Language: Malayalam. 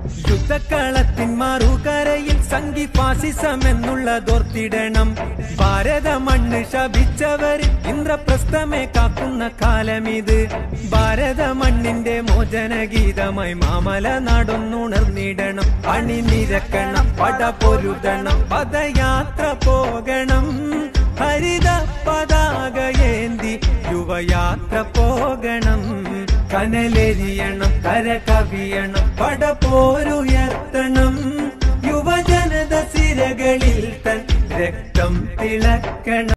യുദ്ധക്കളത്തിൻ മറുകരയിൽ സംഘി ഫാസിസം എന്നുള്ളതോർത്തിടണം ഭാരത മണ്ണ് ശപിച്ചവർ ഇന്ദ്രപ്രസ്ഥമെ കാക്കുന്ന കാലമിത് ഭാരത മണ്ണിന്റെ മോചന ഗീതമായി മാമല നടന്നുണർന്നിടണം അണിനിരക്കണം പട പൊരുതണം പദയാത്ര പോകണം ഹരിത പതാകയേന്തി യുവയാത്ര പോകണം കനലെരിയണം കര കവിയണം പട പോരുയർത്തണം യുവജനത സിരകളിൽ തൻ രക്തം തിളക്കണം